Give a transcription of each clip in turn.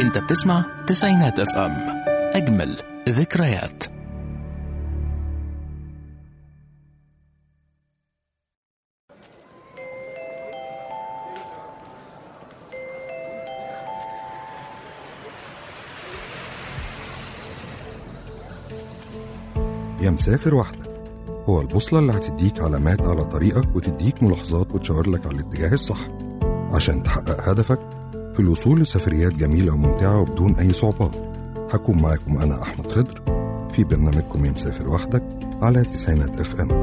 انت بتسمع تسعينات اف ام اجمل ذكريات يا مسافر وحدك هو البوصلة اللي هتديك علامات على طريقك وتديك ملاحظات وتشاور لك على الاتجاه الصح عشان تحقق هدفك في الوصول لسفريات جميلة وممتعة وبدون أي صعوبات هكون معاكم أنا أحمد خضر في برنامجكم يا مسافر وحدك على تسعينات اف ام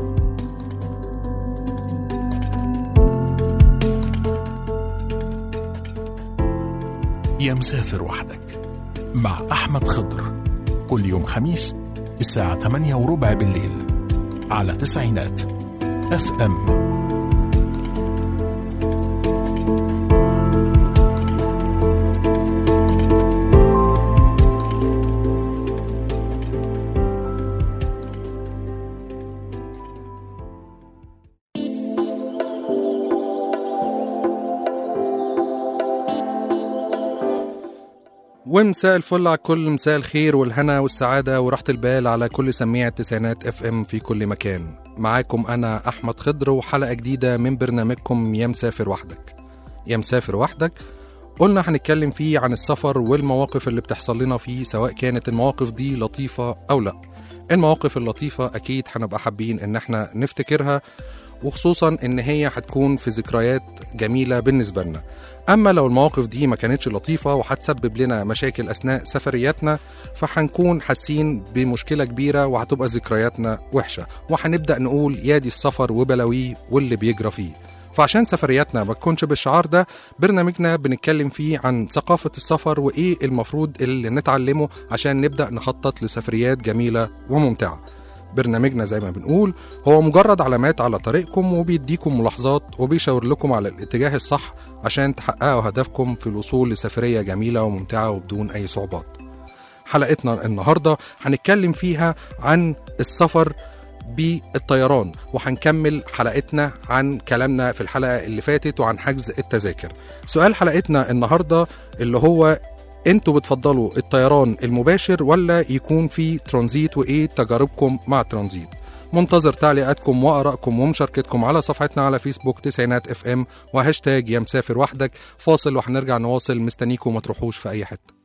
يا مسافر وحدك مع أحمد خضر كل يوم خميس الساعة 8 وربع بالليل على تسعينات اف ام ومساء الفل على كل مساء الخير والهنا والسعادة وراحة البال على كل سميع التسعينات اف ام في كل مكان معاكم أنا أحمد خضر وحلقة جديدة من برنامجكم يا مسافر وحدك يا مسافر وحدك قلنا هنتكلم فيه عن السفر والمواقف اللي بتحصل لنا فيه سواء كانت المواقف دي لطيفة أو لأ المواقف اللطيفة أكيد هنبقى حابين إن احنا نفتكرها وخصوصا ان هي هتكون في ذكريات جميله بالنسبه لنا اما لو المواقف دي ما كانتش لطيفه وهتسبب لنا مشاكل اثناء سفرياتنا فهنكون حاسين بمشكله كبيره وهتبقى ذكرياتنا وحشه وهنبدا نقول يا دي السفر وبلاويه واللي بيجرى فيه فعشان سفرياتنا ما تكونش بالشعار ده برنامجنا بنتكلم فيه عن ثقافة السفر وإيه المفروض اللي نتعلمه عشان نبدأ نخطط لسفريات جميلة وممتعة برنامجنا زي ما بنقول هو مجرد علامات على طريقكم وبيديكم ملاحظات وبيشاور لكم على الاتجاه الصح عشان تحققوا هدفكم في الوصول لسفرية جميلة وممتعة وبدون أي صعوبات حلقتنا النهاردة هنتكلم فيها عن السفر بالطيران وهنكمل حلقتنا عن كلامنا في الحلقة اللي فاتت وعن حجز التذاكر سؤال حلقتنا النهاردة اللي هو انتوا بتفضلوا الطيران المباشر ولا يكون في ترانزيت وايه تجاربكم مع الترانزيت منتظر تعليقاتكم وارائكم ومشاركتكم على صفحتنا على فيسبوك تسعينات اف ام وهاشتاج يا مسافر وحدك فاصل وهنرجع نواصل مستنيكم ما تروحوش في اي حته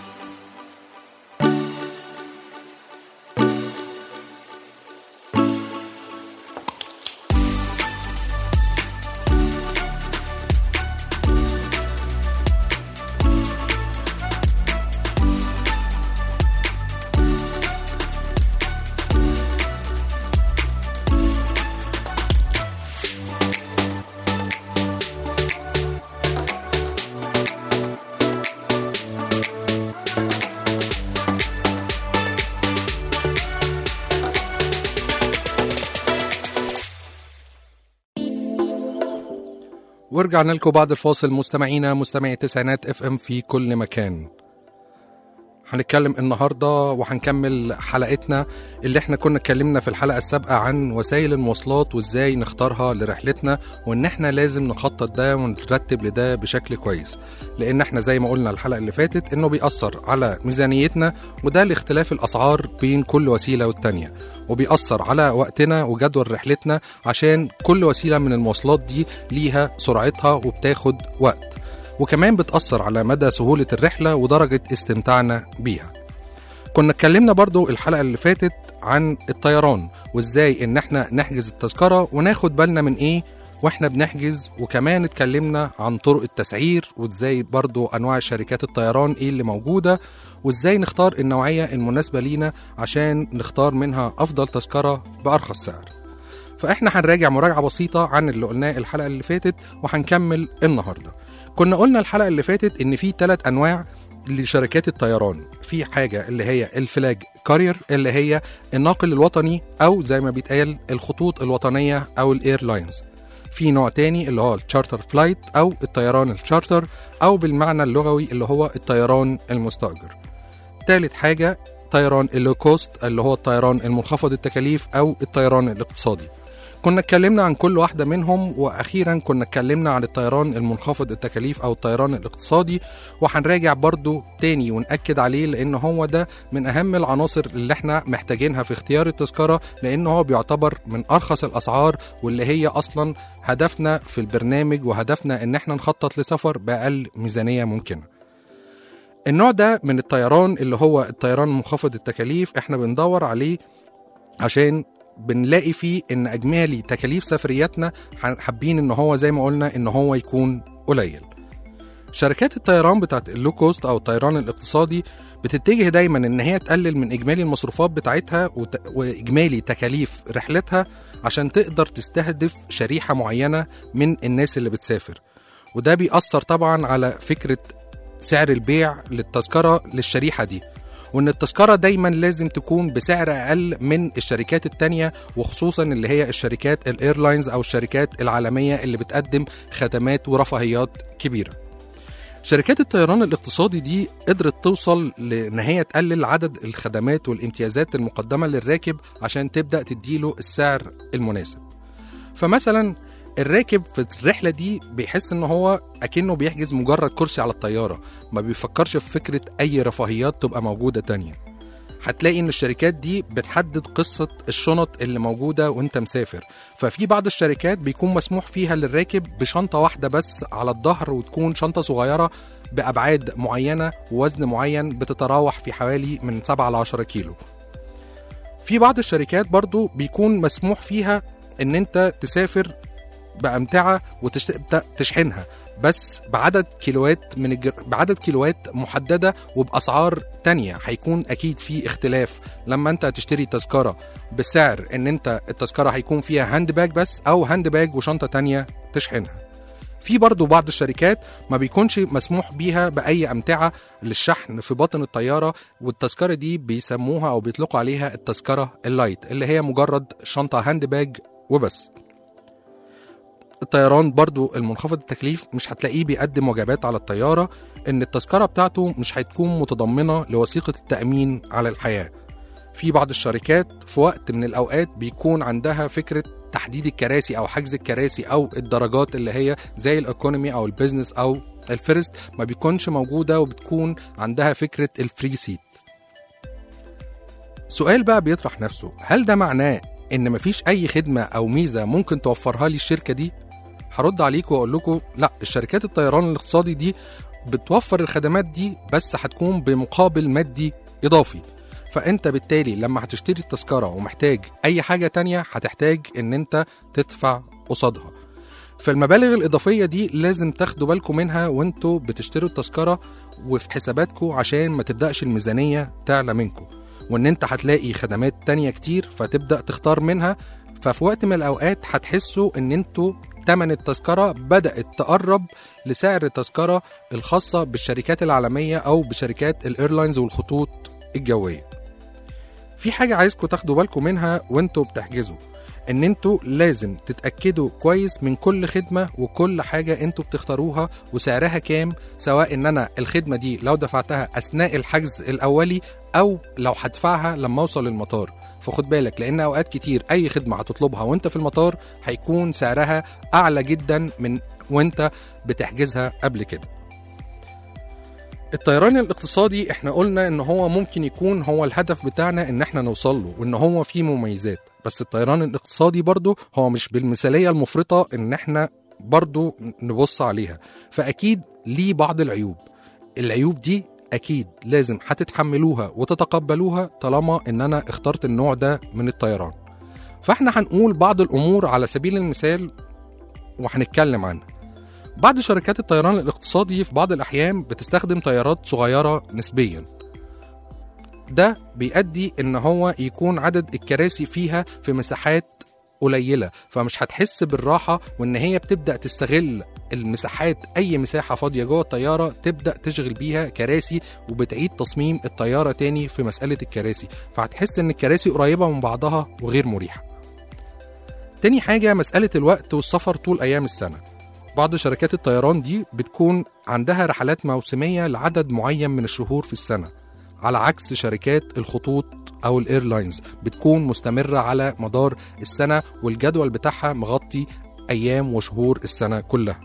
ورجعنا لكم بعد الفاصل مستمعينا مستمعي تسعينات اف ام في كل مكان هنتكلم النهارده وهنكمل حلقتنا اللي احنا كنا اتكلمنا في الحلقه السابقه عن وسائل المواصلات وازاي نختارها لرحلتنا وان احنا لازم نخطط ده ونرتب لده بشكل كويس لان احنا زي ما قلنا الحلقه اللي فاتت انه بيأثر على ميزانيتنا وده لاختلاف الاسعار بين كل وسيله والتانيه وبيأثر على وقتنا وجدول رحلتنا عشان كل وسيله من المواصلات دي ليها سرعتها وبتاخد وقت وكمان بتأثر على مدى سهولة الرحلة ودرجة استمتاعنا بيها كنا اتكلمنا برضو الحلقة اللي فاتت عن الطيران وازاي ان احنا نحجز التذكرة وناخد بالنا من ايه واحنا بنحجز وكمان اتكلمنا عن طرق التسعير وازاي برضو انواع شركات الطيران ايه اللي موجودة وازاي نختار النوعية المناسبة لينا عشان نختار منها افضل تذكرة بارخص سعر فاحنا هنراجع مراجعة بسيطة عن اللي قلناه الحلقة اللي فاتت وهنكمل النهارده كنا قلنا الحلقة اللي فاتت إن في ثلاث أنواع لشركات الطيران في حاجة اللي هي الفلاج كارير اللي هي الناقل الوطني أو زي ما بيتقال الخطوط الوطنية أو الإيرلاينز في نوع تاني اللي هو التشارتر فلايت أو الطيران التشارتر أو بالمعنى اللغوي اللي هو الطيران المستأجر تالت حاجة طيران اللو كوست اللي هو الطيران المنخفض التكاليف أو الطيران الاقتصادي كنا اتكلمنا عن كل واحدة منهم وأخيرا كنا اتكلمنا عن الطيران المنخفض التكاليف أو الطيران الاقتصادي وهنراجع برضو تاني ونأكد عليه لأن هو ده من أهم العناصر اللي احنا محتاجينها في اختيار التذكرة لأن هو بيعتبر من أرخص الأسعار واللي هي أصلا هدفنا في البرنامج وهدفنا إن احنا نخطط لسفر بأقل ميزانية ممكنة النوع ده من الطيران اللي هو الطيران منخفض التكاليف احنا بندور عليه عشان بنلاقي فيه ان اجمالي تكاليف سفرياتنا حابين ان هو زي ما قلنا ان هو يكون قليل شركات الطيران بتاعت اللو كوست او الطيران الاقتصادي بتتجه دايما ان هي تقلل من اجمالي المصروفات بتاعتها وت... واجمالي تكاليف رحلتها عشان تقدر تستهدف شريحه معينه من الناس اللي بتسافر وده بيأثر طبعا على فكره سعر البيع للتذكره للشريحه دي وان التذكره دايما لازم تكون بسعر اقل من الشركات التانية وخصوصا اللي هي الشركات الايرلاينز او الشركات العالميه اللي بتقدم خدمات ورفاهيات كبيره شركات الطيران الاقتصادي دي قدرت توصل لان هي تقلل عدد الخدمات والامتيازات المقدمه للراكب عشان تبدا تديله السعر المناسب فمثلا الراكب في الرحله دي بيحس ان هو اكنه بيحجز مجرد كرسي على الطياره ما بيفكرش في فكره اي رفاهيات تبقى موجوده تانية هتلاقي ان الشركات دي بتحدد قصه الشنط اللي موجوده وانت مسافر ففي بعض الشركات بيكون مسموح فيها للراكب بشنطه واحده بس على الظهر وتكون شنطه صغيره بابعاد معينه ووزن معين بتتراوح في حوالي من 7 ل 10 كيلو في بعض الشركات برضو بيكون مسموح فيها ان انت تسافر بأمتعة وتشحنها بس بعدد كيلوات من الجر... بعدد كيلوات محددة وبأسعار تانية هيكون أكيد في اختلاف لما أنت تشتري تذكرة بسعر إن أنت التذكرة هيكون فيها هاند باج بس أو هاند باج وشنطة تانية تشحنها في برضه بعض الشركات ما بيكونش مسموح بيها بأي أمتعة للشحن في باطن الطيارة والتذكرة دي بيسموها أو بيطلقوا عليها التذكرة اللايت اللي هي مجرد شنطة هاند باج وبس الطيران برضو المنخفض التكليف مش هتلاقيه بيقدم وجبات على الطيارة إن التذكرة بتاعته مش هتكون متضمنة لوثيقة التأمين على الحياة في بعض الشركات في وقت من الأوقات بيكون عندها فكرة تحديد الكراسي أو حجز الكراسي أو الدرجات اللي هي زي الإيكونومي أو البيزنس أو الفيرست ما بيكونش موجودة وبتكون عندها فكرة الفري سيت سؤال بقى بيطرح نفسه هل ده معناه ان مفيش اي خدمه او ميزه ممكن توفرها لي الشركه دي هرد عليك واقول لكم لا الشركات الطيران الاقتصادي دي بتوفر الخدمات دي بس هتكون بمقابل مادي اضافي فانت بالتالي لما هتشتري التذكره ومحتاج اي حاجه تانية هتحتاج ان انت تدفع قصادها فالمبالغ الإضافية دي لازم تاخدوا بالكم منها وانتوا بتشتروا التذكرة وفي حساباتكم عشان ما تبدأش الميزانية تعلى منكم وان انت هتلاقي خدمات تانية كتير فتبدأ تختار منها ففي وقت من الأوقات هتحسوا ان انتوا تمن التذكرة بدأت تقرب لسعر التذكرة الخاصة بالشركات العالمية أو بشركات الإيرلاينز والخطوط الجوية في حاجة عايزكم تاخدوا بالكم منها وانتوا بتحجزوا ان انتوا لازم تتأكدوا كويس من كل خدمة وكل حاجة انتوا بتختاروها وسعرها كام سواء ان انا الخدمة دي لو دفعتها اثناء الحجز الاولي او لو هدفعها لما اوصل المطار فخد بالك لان اوقات كتير اي خدمة هتطلبها وانت في المطار هيكون سعرها اعلى جدا من وانت بتحجزها قبل كده الطيران الاقتصادي احنا قلنا ان هو ممكن يكون هو الهدف بتاعنا ان احنا نوصل له وان هو فيه مميزات بس الطيران الاقتصادي برضه هو مش بالمثالية المفرطة ان احنا برضه نبص عليها فاكيد ليه بعض العيوب العيوب دي اكيد لازم هتتحملوها وتتقبلوها طالما ان انا اخترت النوع ده من الطيران فاحنا هنقول بعض الامور على سبيل المثال وهنتكلم عنها بعض شركات الطيران الاقتصادي في بعض الأحيان بتستخدم طيارات صغيرة نسبيا ده بيؤدي إن هو يكون عدد الكراسي فيها في مساحات قليلة فمش هتحس بالراحة وإن هي بتبدأ تستغل المساحات أي مساحة فاضية جوه الطيارة تبدأ تشغل بيها كراسي وبتعيد تصميم الطيارة تاني في مسألة الكراسي فهتحس إن الكراسي قريبة من بعضها وغير مريحة تاني حاجة مسألة الوقت والسفر طول أيام السنة بعض شركات الطيران دي بتكون عندها رحلات موسمية لعدد معين من الشهور في السنة على عكس شركات الخطوط او الايرلاينز بتكون مستمره على مدار السنه والجدول بتاعها مغطي ايام وشهور السنه كلها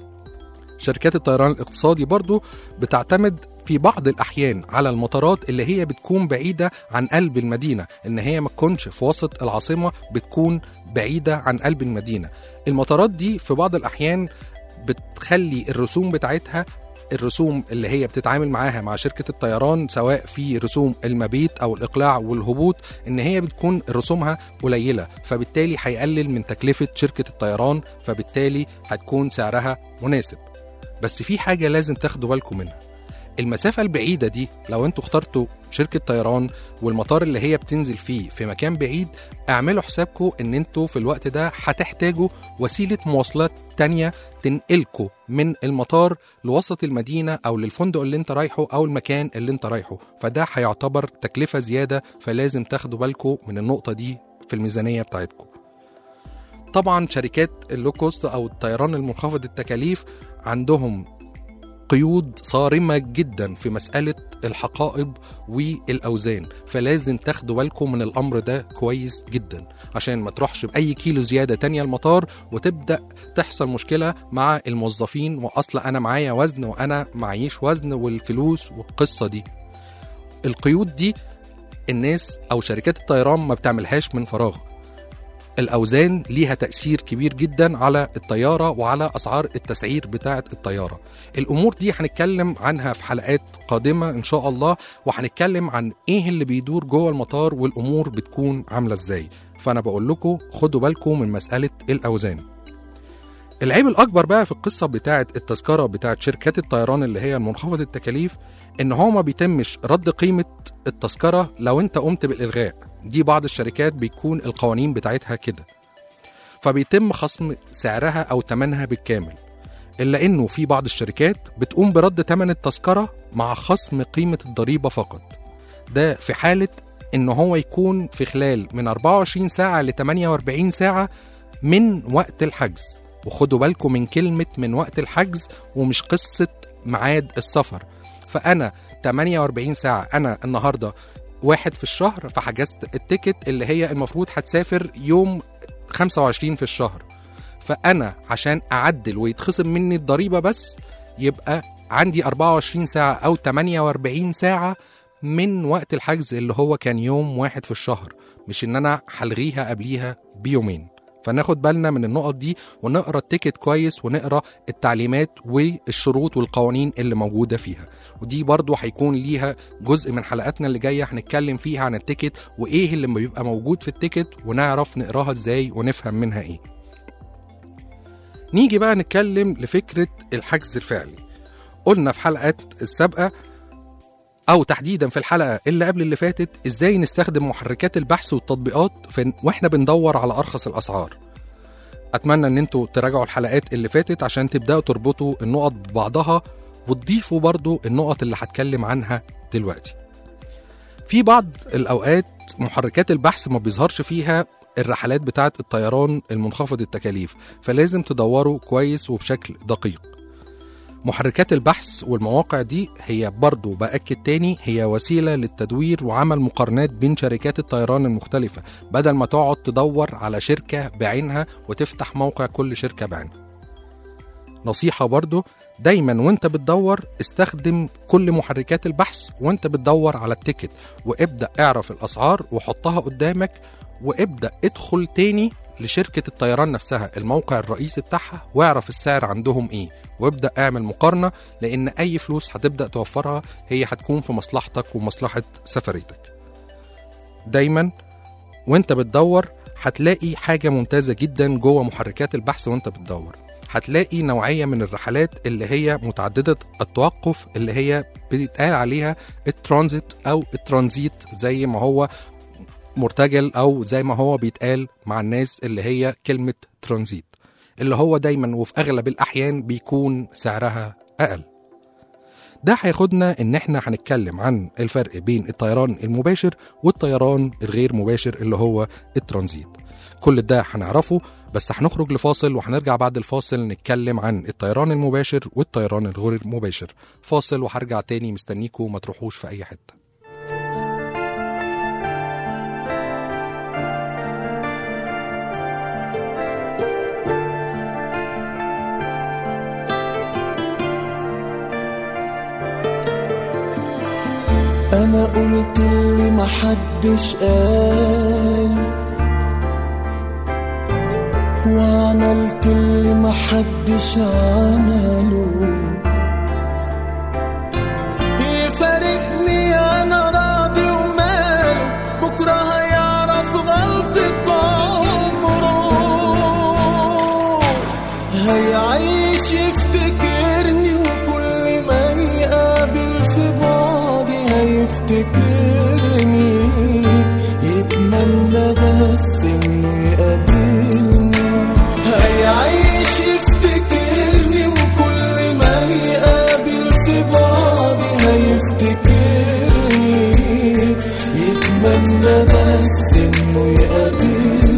شركات الطيران الاقتصادي برضو بتعتمد في بعض الأحيان على المطارات اللي هي بتكون بعيدة عن قلب المدينة إن هي ما تكونش في وسط العاصمة بتكون بعيدة عن قلب المدينة المطارات دي في بعض الأحيان بتخلي الرسوم بتاعتها الرسوم اللي هي بتتعامل معاها مع شركة الطيران سواء في رسوم المبيت أو الإقلاع والهبوط إن هي بتكون رسومها قليلة فبالتالي هيقلل من تكلفة شركة الطيران فبالتالي هتكون سعرها مناسب بس في حاجة لازم تاخدوا بالكم منها المسافة البعيدة دي لو انتوا اخترتوا شركة طيران والمطار اللي هي بتنزل فيه في مكان بعيد اعملوا حسابكم ان انتوا في الوقت ده هتحتاجوا وسيلة مواصلات تانية تنقلكوا من المطار لوسط المدينة او للفندق اللي انت رايحه او المكان اللي انت رايحه فده هيعتبر تكلفة زيادة فلازم تاخدوا بالكم من النقطة دي في الميزانية بتاعتكم طبعا شركات اللوكوست او الطيران المنخفض التكاليف عندهم قيود صارمة جدا في مسألة الحقائب والأوزان فلازم تاخدوا بالكم من الأمر ده كويس جدا عشان ما تروحش بأي كيلو زيادة تانية المطار وتبدأ تحصل مشكلة مع الموظفين وأصلا أنا معايا وزن وأنا معيش وزن والفلوس والقصة دي القيود دي الناس أو شركات الطيران ما بتعملهاش من فراغ الأوزان ليها تأثير كبير جدا على الطيارة وعلى أسعار التسعير بتاعة الطيارة الأمور دي هنتكلم عنها في حلقات قادمة إن شاء الله وهنتكلم عن إيه اللي بيدور جوه المطار والأمور بتكون عاملة إزاي فأنا بقول لكم خدوا بالكم من مسألة الأوزان العيب الأكبر بقى في القصة بتاعة التذكرة بتاعة شركات الطيران اللي هي المنخفض التكاليف إن هو ما بيتمش رد قيمة التذكرة لو أنت قمت بالإلغاء دي بعض الشركات بيكون القوانين بتاعتها كده فبيتم خصم سعرها أو تمنها بالكامل إلا إنه في بعض الشركات بتقوم برد تمن التذكرة مع خصم قيمة الضريبة فقط ده في حالة إن هو يكون في خلال من 24 ساعة ل 48 ساعة من وقت الحجز وخدوا بالكم من كلمة من وقت الحجز ومش قصة ميعاد السفر فأنا 48 ساعة أنا النهاردة واحد في الشهر فحجزت التيكت اللي هي المفروض هتسافر يوم 25 في الشهر فأنا عشان أعدل ويتخصم مني الضريبة بس يبقى عندي 24 ساعة أو 48 ساعة من وقت الحجز اللي هو كان يوم واحد في الشهر مش إن أنا هلغيها قبليها بيومين فناخد بالنا من النقط دي ونقرا التيكت كويس ونقرا التعليمات والشروط والقوانين اللي موجوده فيها ودي برضو هيكون ليها جزء من حلقاتنا اللي جايه هنتكلم فيها عن التيكت وايه اللي بيبقى موجود في التيكت ونعرف نقراها ازاي ونفهم منها ايه نيجي بقى نتكلم لفكره الحجز الفعلي قلنا في حلقات السابقه او تحديدا في الحلقه اللي قبل اللي فاتت ازاي نستخدم محركات البحث والتطبيقات في واحنا بندور على ارخص الاسعار اتمنى ان انتوا تراجعوا الحلقات اللي فاتت عشان تبداوا تربطوا النقط ببعضها وتضيفوا برضو النقط اللي هتكلم عنها دلوقتي في بعض الاوقات محركات البحث ما بيظهرش فيها الرحلات بتاعه الطيران المنخفض التكاليف فلازم تدوروا كويس وبشكل دقيق محركات البحث والمواقع دي هي برضو بأكد تاني هي وسيلة للتدوير وعمل مقارنات بين شركات الطيران المختلفة بدل ما تقعد تدور على شركة بعينها وتفتح موقع كل شركة بعينها نصيحة برضو دايما وانت بتدور استخدم كل محركات البحث وانت بتدور على التيكت وابدأ اعرف الأسعار وحطها قدامك وابدأ ادخل تاني لشركة الطيران نفسها الموقع الرئيسي بتاعها واعرف السعر عندهم ايه وابدأ اعمل مقارنة لأن أي فلوس هتبدأ توفرها هي هتكون في مصلحتك ومصلحة سفريتك دايما وانت بتدور هتلاقي حاجة ممتازة جدا جوه محركات البحث وانت بتدور هتلاقي نوعية من الرحلات اللي هي متعددة التوقف اللي هي بيتقال عليها الترانزيت أو الترانزيت زي ما هو مرتجل أو زي ما هو بيتقال مع الناس اللي هي كلمة ترانزيت اللي هو دايما وفي أغلب الأحيان بيكون سعرها أقل ده هياخدنا ان احنا هنتكلم عن الفرق بين الطيران المباشر والطيران الغير مباشر اللي هو الترانزيت كل ده هنعرفه بس هنخرج لفاصل وهنرجع بعد الفاصل نتكلم عن الطيران المباشر والطيران الغير مباشر فاصل وهرجع تاني مستنيكم ما تروحوش في اي حته انا قلت اللي محدش قال وعملت اللي محدش عمله يفارقني انا راضي وماله بكره هيعرف غلطة عمره هيعيش يفتكرني وكل ما يقابل في بعدي هيفتكرني يتمنى بس انه يقابلني هيعيش يفتكرني وكل ما يقابل في بعدي هيفتكرني يتمنى بس انه يقابلني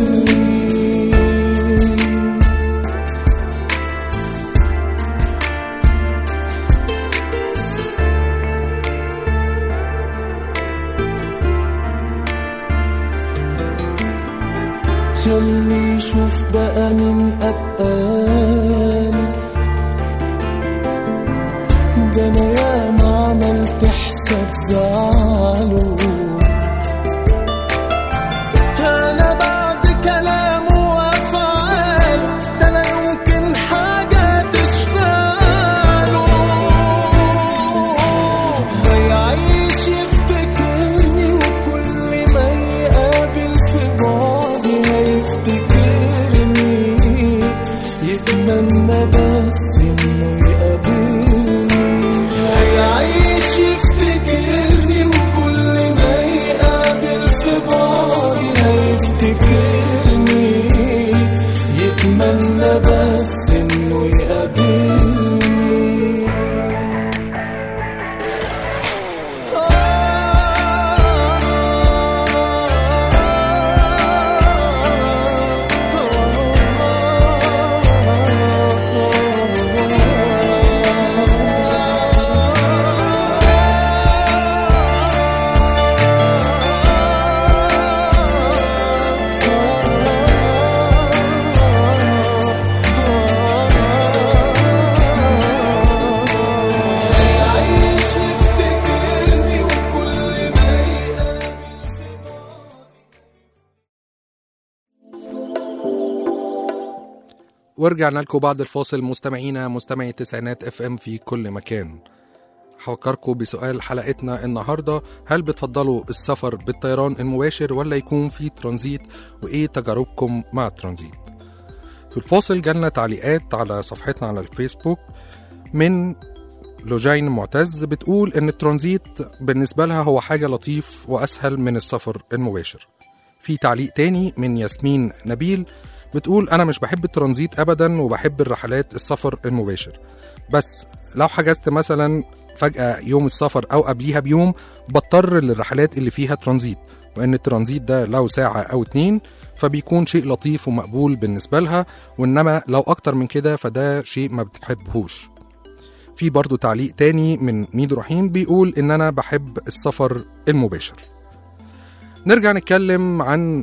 خلي يشوف بقى من أتقال ده أنا ياما عملت حساب زعله أنا بعد كلامه وأفعاله ده أنا يمكن حاجة تشفاله هيعيش يفتكرني وكل ما يقابل في بعدي هيفتكرني يتمنى بس انه يقابلني هيعيش يفتكرني وكل ما يقابل في بعدي هيفتكرني يتمنى بس انه يقابلني هيعيش يفتكرني وكل ما يقابل ورجعنا لكم بعد الفاصل مستمعينا مستمعي التسعينات اف ام في كل مكان هفكركم بسؤال حلقتنا النهارده هل بتفضلوا السفر بالطيران المباشر ولا يكون في ترانزيت وايه تجاربكم مع الترانزيت في الفاصل جالنا تعليقات على صفحتنا على الفيسبوك من لوجين معتز بتقول ان الترانزيت بالنسبه لها هو حاجه لطيف واسهل من السفر المباشر في تعليق تاني من ياسمين نبيل بتقول انا مش بحب الترانزيت ابدا وبحب الرحلات السفر المباشر بس لو حجزت مثلا فجأة يوم السفر أو قبليها بيوم بضطر للرحلات اللي فيها ترانزيت وإن الترانزيت ده لو ساعة أو اتنين فبيكون شيء لطيف ومقبول بالنسبة لها وإنما لو أكتر من كده فده شيء ما بتحبهوش في برضو تعليق تاني من ميدو رحيم بيقول إن أنا بحب السفر المباشر نرجع نتكلم عن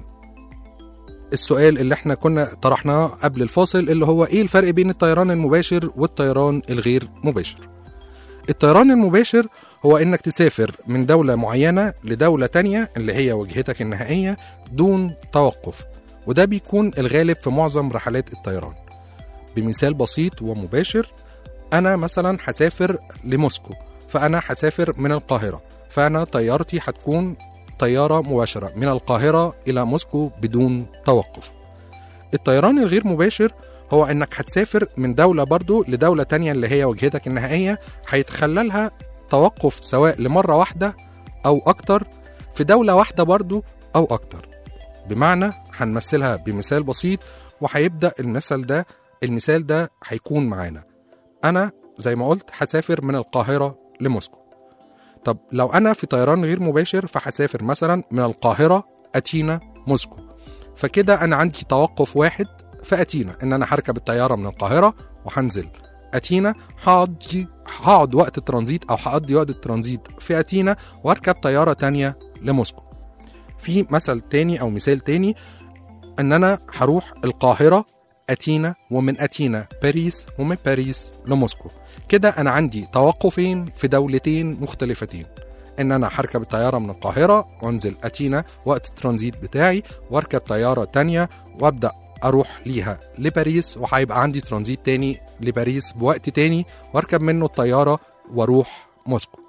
السؤال اللي احنا كنا طرحناه قبل الفاصل اللي هو ايه الفرق بين الطيران المباشر والطيران الغير مباشر الطيران المباشر هو انك تسافر من دولة معينة لدولة تانية اللي هي وجهتك النهائية دون توقف وده بيكون الغالب في معظم رحلات الطيران بمثال بسيط ومباشر انا مثلا هسافر لموسكو فانا هسافر من القاهرة فانا طيارتي هتكون طيارة مباشرة من القاهرة إلى موسكو بدون توقف الطيران الغير مباشر هو انك هتسافر من دولة برضو لدولة تانية اللي هي وجهتك النهائية هيتخللها توقف سواء لمرة واحدة أو أكتر في دولة واحدة برضو أو أكتر بمعنى هنمثلها بمثال بسيط وهيبدأ المثل ده المثال ده هيكون معانا أنا زي ما قلت هسافر من القاهرة لموسكو طب لو أنا في طيران غير مباشر فهسافر مثلا من القاهرة أتينا موسكو فكده أنا عندي توقف واحد في أتينا إن أنا هركب الطيارة من القاهرة وهنزل أتينا هقضي هقعد وقت الترانزيت أو هقضي وقت الترانزيت في أتينا وأركب طيارة تانية لموسكو في مثل تاني أو مثال تاني إن أنا هروح القاهرة أتينا ومن أتينا باريس ومن باريس لموسكو كده أنا عندي توقفين في دولتين مختلفتين ان انا هركب الطياره من القاهره وانزل اتينا وقت الترانزيت بتاعي واركب طياره تانية وابدا اروح ليها لباريس وهيبقى عندي ترانزيت تاني لباريس بوقت تاني واركب منه الطياره واروح موسكو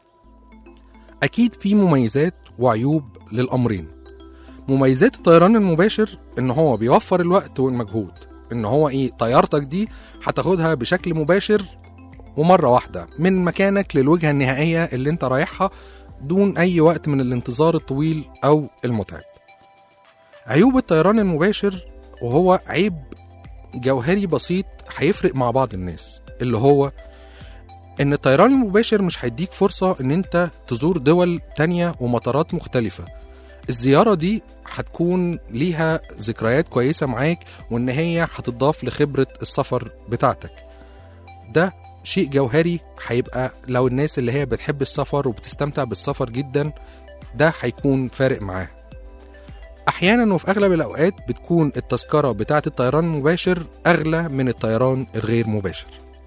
اكيد في مميزات وعيوب للامرين مميزات الطيران المباشر ان هو بيوفر الوقت والمجهود ان هو ايه طيارتك دي هتاخدها بشكل مباشر ومره واحده من مكانك للوجهه النهائيه اللي انت رايحها دون اي وقت من الانتظار الطويل او المتعب عيوب الطيران المباشر وهو عيب جوهري بسيط هيفرق مع بعض الناس اللي هو ان الطيران المباشر مش هيديك فرصة ان انت تزور دول تانية ومطارات مختلفة الزيارة دي هتكون ليها ذكريات كويسة معاك وان هي هتضاف لخبرة السفر بتاعتك ده شيء جوهري هيبقى لو الناس اللي هي بتحب السفر وبتستمتع بالسفر جدا ده هيكون فارق معاها احيانا وفي اغلب الاوقات بتكون التذكره بتاعه الطيران المباشر اغلى من الطيران الغير مباشر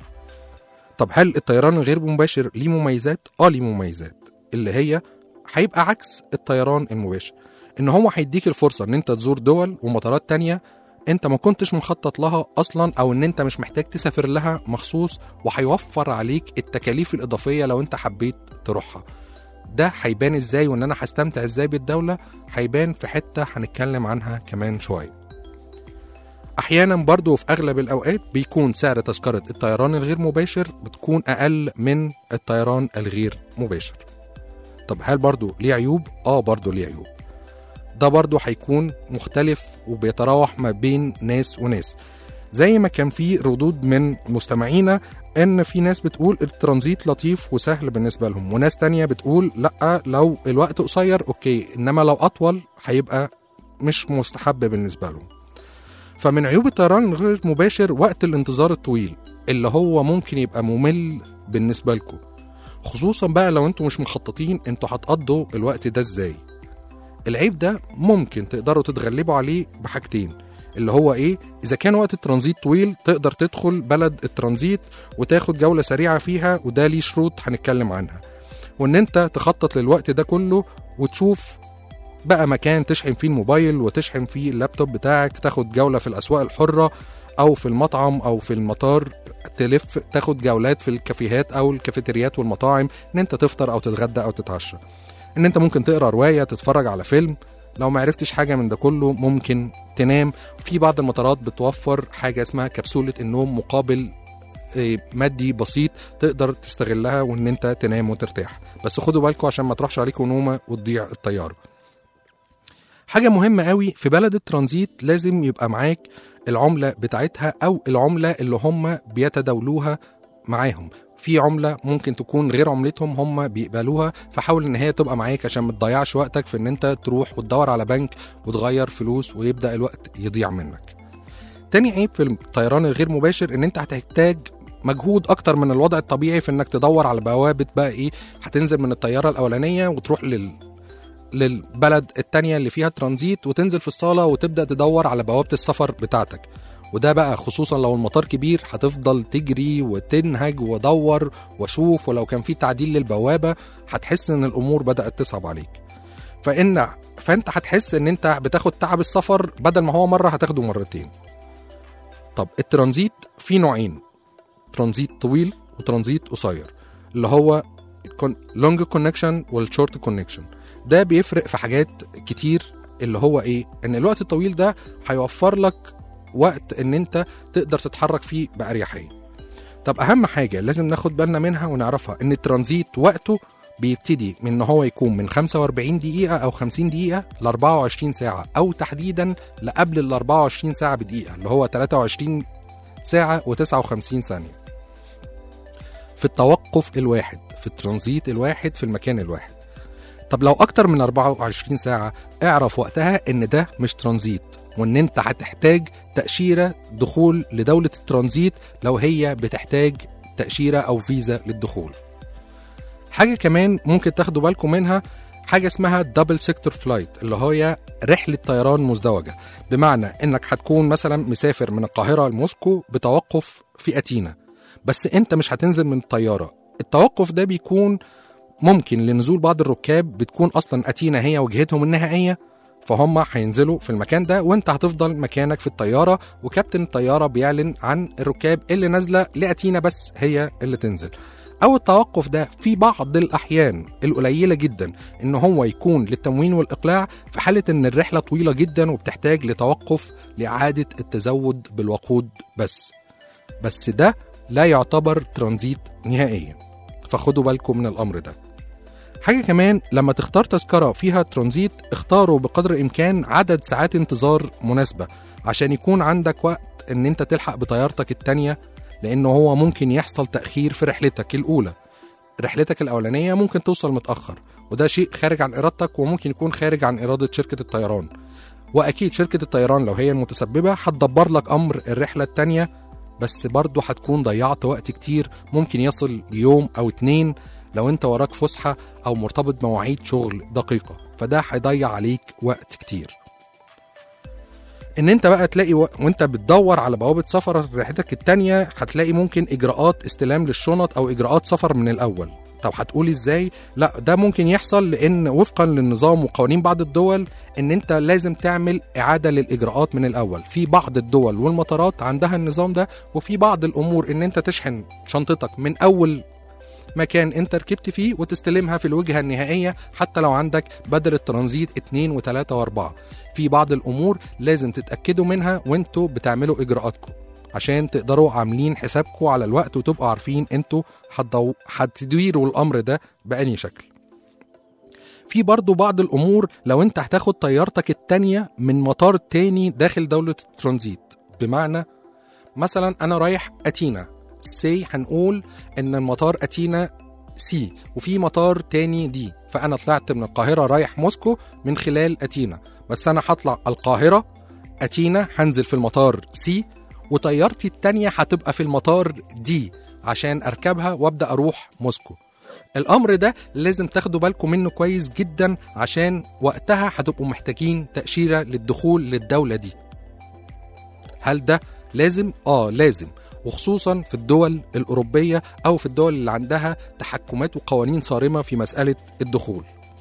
طب هل الطيران الغير مباشر ليه مميزات اه ليه مميزات اللي هي هيبقى عكس الطيران المباشر ان هو هيديك الفرصه ان انت تزور دول ومطارات تانية انت ما كنتش مخطط لها اصلا او ان انت مش محتاج تسافر لها مخصوص وهيوفر عليك التكاليف الاضافيه لو انت حبيت تروحها ده هيبان ازاي وان انا هستمتع ازاي بالدوله هيبان في حته هنتكلم عنها كمان شويه احيانا برضو وفي اغلب الاوقات بيكون سعر تذكره الطيران الغير مباشر بتكون اقل من الطيران الغير مباشر طب هل برضو ليه عيوب اه برضو ليه عيوب ده برضو هيكون مختلف وبيتراوح ما بين ناس وناس زي ما كان في ردود من مستمعينا ان في ناس بتقول الترانزيت لطيف وسهل بالنسبه لهم وناس تانية بتقول لا لو الوقت قصير اوكي انما لو اطول هيبقى مش مستحب بالنسبه لهم فمن عيوب الطيران الغير مباشر وقت الانتظار الطويل اللي هو ممكن يبقى ممل بالنسبه لكم خصوصا بقى لو انتوا مش مخططين انتوا هتقضوا الوقت ده ازاي العيب ده ممكن تقدروا تتغلبوا عليه بحاجتين اللي هو ايه اذا كان وقت الترانزيت طويل تقدر تدخل بلد الترانزيت وتاخد جوله سريعه فيها وده ليه شروط هنتكلم عنها وان انت تخطط للوقت ده كله وتشوف بقى مكان تشحن فيه الموبايل وتشحن فيه اللابتوب بتاعك تاخد جوله في الاسواق الحره او في المطعم او في المطار تلف تاخد جولات في الكافيهات او الكافيتريات والمطاعم ان انت تفطر او تتغدى او تتعشى ان انت ممكن تقرا روايه تتفرج على فيلم لو ما عرفتش حاجه من ده كله ممكن تنام في بعض المطارات بتوفر حاجه اسمها كبسوله النوم مقابل إيه، مادي بسيط تقدر تستغلها وان انت تنام وترتاح بس خدوا بالكم عشان ما تروحش عليكم نومه وتضيع الطياره حاجه مهمه قوي في بلد الترانزيت لازم يبقى معاك العمله بتاعتها او العمله اللي هم بيتداولوها معاهم في عمله ممكن تكون غير عملتهم هم بيقبلوها فحاول ان هي تبقى معاك عشان ما تضيعش وقتك في ان انت تروح وتدور على بنك وتغير فلوس ويبدا الوقت يضيع منك تاني عيب في الطيران الغير مباشر ان انت هتحتاج مجهود اكتر من الوضع الطبيعي في انك تدور على بوابه بقى ايه هتنزل من الطياره الاولانيه وتروح لل للبلد التانية اللي فيها ترانزيت وتنزل في الصالة وتبدأ تدور على بوابة السفر بتاعتك وده بقى خصوصا لو المطار كبير هتفضل تجري وتنهج وادور واشوف ولو كان في تعديل للبوابة هتحس ان الامور بدأت تصعب عليك فان فانت هتحس ان انت بتاخد تعب السفر بدل ما هو مرة هتاخده مرتين طب الترانزيت في نوعين ترانزيت طويل وترانزيت قصير اللي هو لونج كونكشن والشورت كونكشن ده بيفرق في حاجات كتير اللي هو ايه ان الوقت الطويل ده هيوفر لك وقت ان انت تقدر تتحرك فيه باريحيه طب اهم حاجه لازم ناخد بالنا منها ونعرفها ان الترانزيت وقته بيبتدي من ان هو يكون من 45 دقيقه او 50 دقيقه ل 24 ساعه او تحديدا لقبل ال 24 ساعه بدقيقه اللي هو 23 ساعه و59 ثانيه في التوقف الواحد في الترانزيت الواحد في المكان الواحد طب لو اكتر من 24 ساعة اعرف وقتها ان ده مش ترانزيت وان انت هتحتاج تأشيرة دخول لدولة الترانزيت لو هي بتحتاج تأشيرة او فيزا للدخول حاجة كمان ممكن تاخدوا بالكم منها حاجة اسمها دبل سيكتور فلايت اللي هي رحلة طيران مزدوجة بمعنى انك هتكون مثلا مسافر من القاهرة لموسكو بتوقف في أتينا بس انت مش هتنزل من الطيارة التوقف ده بيكون ممكن لنزول بعض الركاب بتكون اصلا اتينا هي وجهتهم النهائيه فهم هينزلوا في المكان ده وانت هتفضل مكانك في الطياره وكابتن الطياره بيعلن عن الركاب اللي نازله لاتينا بس هي اللي تنزل او التوقف ده في بعض الاحيان القليله جدا ان هو يكون للتموين والاقلاع في حاله ان الرحله طويله جدا وبتحتاج لتوقف لاعاده التزود بالوقود بس بس ده لا يعتبر ترانزيت نهائيا فخدوا بالكم من الامر ده حاجة كمان لما تختار تذكرة فيها ترانزيت اختاروا بقدر الإمكان عدد ساعات انتظار مناسبة عشان يكون عندك وقت إن أنت تلحق بطيارتك التانية لأنه هو ممكن يحصل تأخير في رحلتك الأولى رحلتك الأولانية ممكن توصل متأخر وده شيء خارج عن إرادتك وممكن يكون خارج عن إرادة شركة الطيران وأكيد شركة الطيران لو هي المتسببة هتدبر لك أمر الرحلة التانية بس برضه هتكون ضيعت وقت كتير ممكن يصل ليوم أو اتنين لو انت وراك فسحة أو مرتبط بمواعيد شغل دقيقة فده هيضيع عليك وقت كتير ان انت بقى تلاقي و... وانت بتدور على بوابة سفر رحلتك التانية هتلاقي ممكن اجراءات استلام للشنط او اجراءات سفر من الاول طب هتقولي ازاي لا ده ممكن يحصل لان وفقا للنظام وقوانين بعض الدول ان انت لازم تعمل اعاده للاجراءات من الاول في بعض الدول والمطارات عندها النظام ده وفي بعض الامور ان انت تشحن شنطتك من اول مكان انت ركبت فيه وتستلمها في الوجهه النهائيه حتى لو عندك بدل الترانزيت 2 و3 و4 في بعض الامور لازم تتاكدوا منها وانتوا بتعملوا اجراءاتكم عشان تقدروا عاملين حسابكم على الوقت وتبقوا عارفين انتوا هتضو- هتديروا الامر ده بأني شكل في برضو بعض الامور لو انت هتاخد طيارتك التانية من مطار تاني داخل دولة الترانزيت بمعنى مثلا انا رايح اتينا سي هنقول ان المطار اتينا سي وفي مطار تاني دي فانا طلعت من القاهرة رايح موسكو من خلال اتينا بس انا هطلع القاهرة اتينا هنزل في المطار سي وطيارتي التانية هتبقى في المطار دي عشان اركبها وابدا اروح موسكو الامر ده لازم تاخدوا بالكم منه كويس جدا عشان وقتها هتبقوا محتاجين تاشيره للدخول للدوله دي هل ده لازم اه لازم وخصوصا في الدول الاوروبيه او في الدول اللي عندها تحكمات وقوانين صارمه في مساله الدخول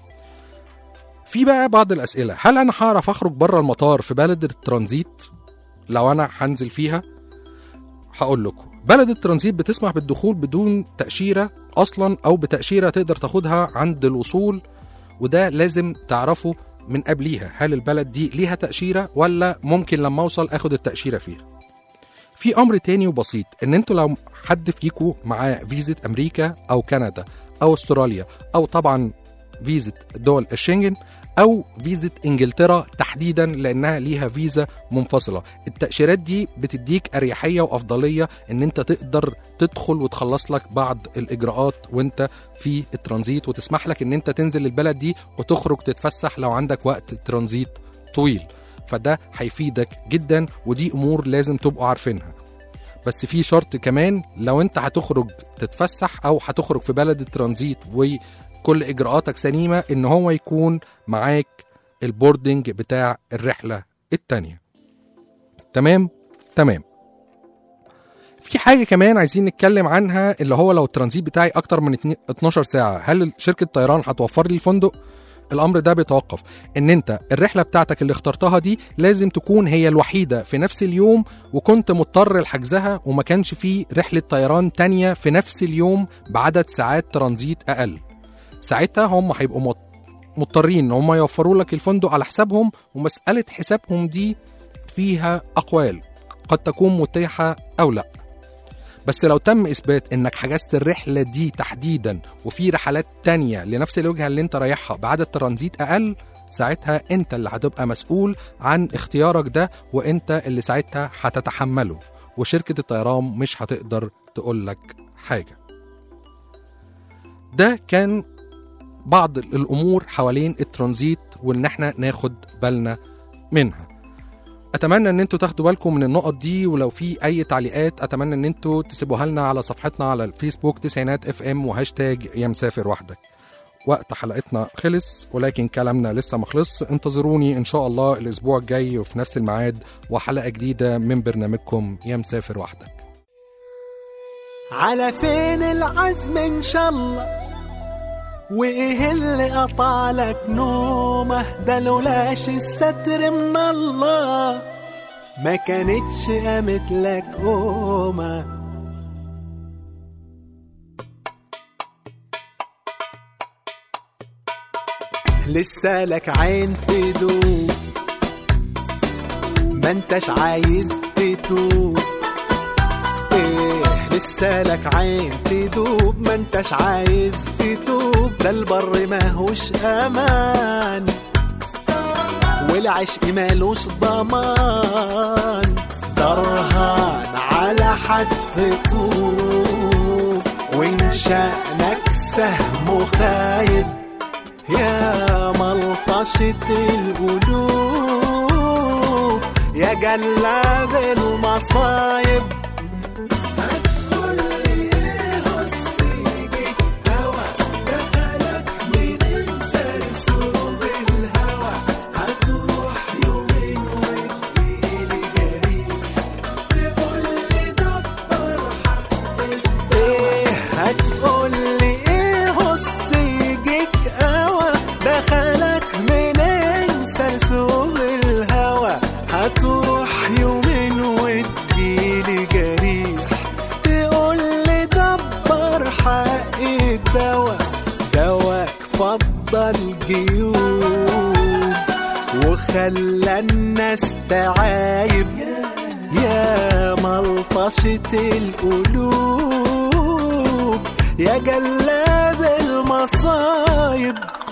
في بقى بعض الاسئله هل انا هعرف اخرج بره المطار في بلد الترانزيت لو انا هنزل فيها هقول لكم بلد الترانزيت بتسمح بالدخول بدون تأشيرة أصلا أو بتأشيرة تقدر تاخدها عند الوصول وده لازم تعرفه من قبليها هل البلد دي ليها تأشيرة ولا ممكن لما أوصل أخد التأشيرة فيها في أمر تاني وبسيط إن أنتوا لو حد فيكم معاه فيزة أمريكا أو كندا أو أستراليا أو طبعا فيزة دول الشنجن او فيزا انجلترا تحديدا لانها ليها فيزا منفصله التاشيرات دي بتديك اريحيه وافضليه ان انت تقدر تدخل وتخلص لك بعض الاجراءات وانت في الترانزيت وتسمح لك ان انت تنزل البلد دي وتخرج تتفسح لو عندك وقت ترانزيت طويل فده هيفيدك جدا ودي امور لازم تبقوا عارفينها بس في شرط كمان لو انت هتخرج تتفسح او هتخرج في بلد الترانزيت وكل اجراءاتك سليمه ان هو يكون معاك البوردنج بتاع الرحله التانية تمام تمام في حاجة كمان عايزين نتكلم عنها اللي هو لو الترانزيت بتاعي أكتر من اتنين- 12 ساعة هل شركة طيران هتوفر لي الفندق؟ الأمر ده بيتوقف إن أنت الرحلة بتاعتك اللي اخترتها دي لازم تكون هي الوحيدة في نفس اليوم وكنت مضطر لحجزها وما كانش فيه رحلة طيران تانية في نفس اليوم بعدد ساعات ترانزيت أقل ساعتها هم هيبقوا مض- مضطرين ان هم يوفروا لك الفندق على حسابهم ومسألة حسابهم دي فيها أقوال قد تكون متاحة أو لا بس لو تم إثبات إنك حجزت الرحلة دي تحديدا وفي رحلات تانية لنفس الوجهة اللي أنت رايحها بعدد ترانزيت أقل ساعتها أنت اللي هتبقى مسؤول عن اختيارك ده وأنت اللي ساعتها هتتحمله وشركة الطيران مش هتقدر تقولك حاجة ده كان بعض الامور حوالين الترانزيت وان احنا ناخد بالنا منها اتمنى ان انتوا تاخدوا بالكم من النقط دي ولو في اي تعليقات اتمنى ان انتوا تسيبوها لنا على صفحتنا على الفيسبوك تسعينات اف ام وهاشتاج يا مسافر وحدك وقت حلقتنا خلص ولكن كلامنا لسه ما خلص انتظروني ان شاء الله الاسبوع الجاي وفي نفس الميعاد وحلقه جديده من برنامجكم يا مسافر وحدك على فين العزم ان شاء الله وايه اللي قطع لك نومه ده لولاش الستر من الله ما كانتش قامت لك قومه لسه لك عين تدوب ما انتش عايز تتوب ايه لسه لك عين تدوب ما انتش عايز تتوب ده البر ماهوش امان والعشق مالوش ضمان درهان على حتف طوب وان شأنك سهم خايب يا ملطشة القلوب يا جلاد المصايب ايه هتقولي ايه هص يجيك قوى دخلك منين سرسوب الهوى هتروح يومين وتجيلي جريح تقولي دبر حق الدوا دواك فضل جيوب وخلى الناس تعايب يا ملطشة القلوب يا جلاب المصايب